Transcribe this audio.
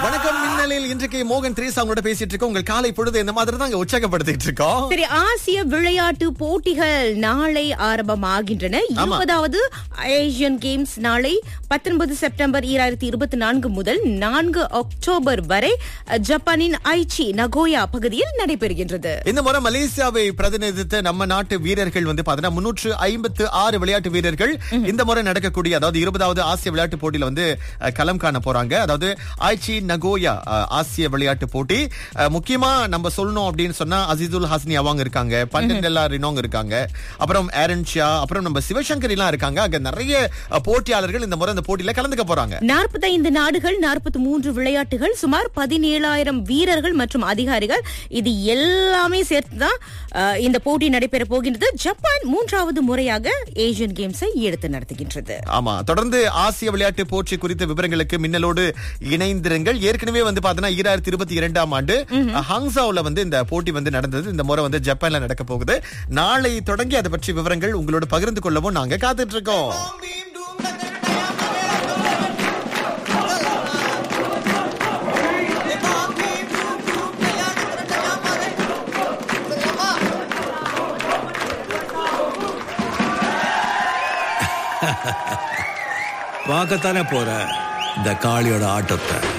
வணக்கம் மின்னலில் இன்றைக்கு மோகன் த்ரீஸ் அவங்களோட பேசிட்டு இருக்கோம் உங்கள் காலை பொழுது இந்த மாதிரி தான் இங்க உற்சாகப்படுத்திட்டு இருக்கோம் சரி ஆசிய விளையாட்டு போட்டிகள் நாளை ஆரம்பமாகின்றன இருபதாவது ஏசியன் கேம்ஸ் நாளை பத்தொன்பது செப்டம்பர் ஈராயிரத்தி இருபத்தி நான்கு முதல் நான்கு அக்டோபர் வரை அஹ், ஜப்பானின் ஐச்சி நகோயா பகுதியில் நடைபெறுகின்றது இந்த முறை மலேசியாவை பிரதிநிதித்த நம்ம நாட்டு வீரர்கள் வந்து பாத்தீங்கன்னா முன்னூற்று ஐம்பத்து ஆறு விளையாட்டு வீரர்கள் இந்த முறை நடக்கக்கூடிய அதாவது இருபதாவது ஆசிய விளையாட்டு போட்டியில வந்து அஹ், களம் காண போறாங்க அதாவது ஆய்ச்சி நகோயா அஹ், ஆசிய விளையாட்டு போட்டி அஹ், முக்கியமா நம்ம சொல்லணும் அப்படின்னு சொன்னா அசிதுல் ஹாஸ்னி அவங்க இருக்காங்க பண்டெல்லா ரினோங் இருக்காங்க அப்புறம் ஆரன் ஷா அப்புறம் நம்ம சிவசங்கர் எல்லாம் இருக்காங்க அங்க நிறைய அஹ், போட்டியாளர்கள் இந்த முறை இந்த போட்டியில கலந்துக்க போறாங்க நாற்பத்தைந்து நாடுகள் நாற்பத்தி மூன்று விளையாட்டுகள் சுமார் பதினேழாயிரம் வீரர்கள் மற்றும் அதிகாரிகள் இது எல்லாமே சேர்த்துதான் அஹ், இந்த போட்டி நடைபெற போகின்றது ஜப்பான் மூன்றாவது முறையாக ஏசியன் கேம்ஸை எடுத்து நடத்துகின்றது ஆமா தொடர்ந்து ஆசிய விளையாட்டு போட்டி குறித்த விவரங்களுக்கு மின்னலோடு இணைந்திருங்கள் ஏற்கனவே வந்து பாத்தீங்கன்னா ஈராயிரத்தி இருபத்தி இரண்டாம் ஆண்டு ஹாங்ஸாவுல வந்து இந்த போட்டி வந்து நடந்தது இந்த முறை வந்து ஜப்பான்ல நடக்க போகுது நாளை தொடங்கி அதை பற்றி விவரங்கள் உங்களோட பகிர்ந்து கொள்ளவும் நாங்க காத்துட்டு இருக்கோம் பார்க்கத்தானே போற இந்த காளியோட ஆட்டத்தை